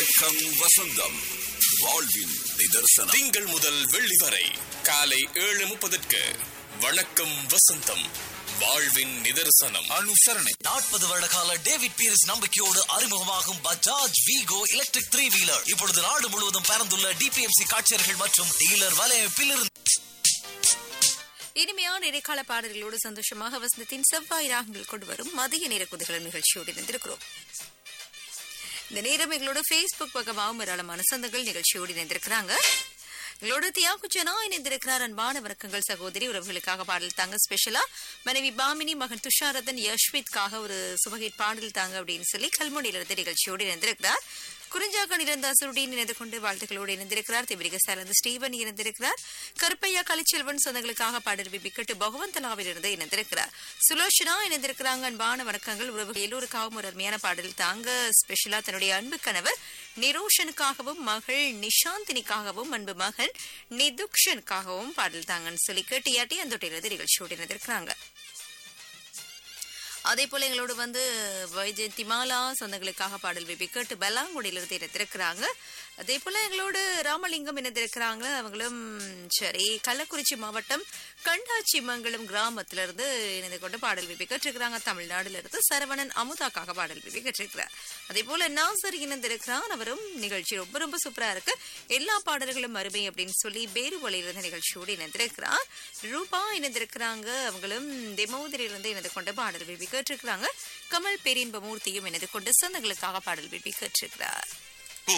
வணக்கம் வசந்தம் வாழ்வின் நிதர்சனம் திங்கள் முதல் வெள்ளி வரை காலை ஏழு முப்பதற்கு வணக்கம் வசந்தம் வாழ்வின் நிதர்சனம் அனுசரணை நாற்பது வருட கால டேவிட் பீரிஸ் நம்பிக்கையோடு அறிமுகமாகும் Bajaj Vego electric three wheeler இப்பொழுது நாடு முழுவதும் பறந்துள்ள டிபிஎம்சி காட்சியர்கள் மற்றும் டீலர் வலையமைப்பில் இருந்து இனிமையான இடைக்கால பாடல்களோடு சந்தோஷமாக வசந்தத்தின் செவ்வாய் ராகங்கள் கொண்டு வரும் மதிய நேர குதிகளும் நிகழ்ச்சியோடு இணைந்திருக்கிறோம் இந்த நேரம் எங்களோட ஃபேஸ்புக் பக்கமாகவும் ஏராளமான சொந்தங்கள் நிகழ்ச்சியோடு இணைந்திருக்கிறாங்க எங்களோட தியாகுஜனா இணைந்திருக்கிறார் அன்பான வணக்கங்கள் சகோதரி உறவுகளுக்காக பாடல் தாங்க ஸ்பெஷலா மனைவி பாமினி மகன் துஷாரதன் யஷ்வித்காக ஒரு சுபகீட் பாடல் தாங்க அப்படின்னு சொல்லி கல்முனையிலிருந்து நிகழ்ச்சியோடு இணைந்திருக்கிறார் குறிஞ்சாக்கன் இறந்த அசுருடன் இணைந்து கொண்டு வாழ்த்துக்களோடு இணைந்திருக்கிறார் திபிரிக சார்ந்த ஸ்டீவன் இணைந்திருக்கிறார் கருப்பையா கலிச்செல்வன் சொந்தங்களுக்காக பாடல் பிபிக்கட்டு பகவந்தலாவில் இருந்து இணைந்திருக்கிறார் சுலோஷனா இணைந்திருக்கிறாங்க அன்பான வணக்கங்கள் உறவுகள் எல்லோருக்காகவும் ஒரு அருமையான பாடல் தாங்க ஸ்பெஷலா தன்னுடைய அன்பு கணவர் நிரோஷனுக்காகவும் மகள் நிஷாந்தினிக்காகவும் அன்பு மகன் நிதுக்ஷனுக்காகவும் பாடல் தாங்கன்னு சொல்லி கேட்டியாட்டி அந்த தொட்டிலிருந்து நிகழ்ச்சியோடு இணைந்திருக்கிறாங்க அதே போல எங்களோடு வந்து வைஜெயந்தி மாலா சொந்தங்களுக்காக பாடல் விபி கேட்டு பெலாங்குடியிலிருந்து இணைந்திருக்கிறாங்க அதே போல எங்களோடு ராமலிங்கம் இணைந்திருக்கிறாங்க அவங்களும் சரி கள்ளக்குறிச்சி மாவட்டம் கண்டாச்சி மங்கலம் கிராமத்திலிருந்து இணைந்து கொண்டு பாடல் விபி கேட்டிருக்கிறாங்க தமிழ்நாடுல இருந்து சரவணன் அமுதாக்காக பாடல் விபி கேட்டிருக்கிறார் அதே போல நாசர் இணைந்திருக்கிறார் அவரும் நிகழ்ச்சி ரொம்ப ரொம்ப சூப்பரா இருக்கு எல்லா பாடல்களும் அருமை அப்படின்னு சொல்லி பேருவலையிலிருந்து நிகழ்ச்சியோடு இணைந்திருக்கிறார் ரூபா இணைந்திருக்கிறாங்க அவங்களும் தெமோதரிலிருந்து இணைந்து கொண்டு பாடல் விபி கேட்டிருக்கிறாங்க கமல் பேரின்பமூர்த்தியும் இணைந்து கொண்டு சொந்தங்களுக்காக பாடல் விபி கேட்டிருக்கிறார்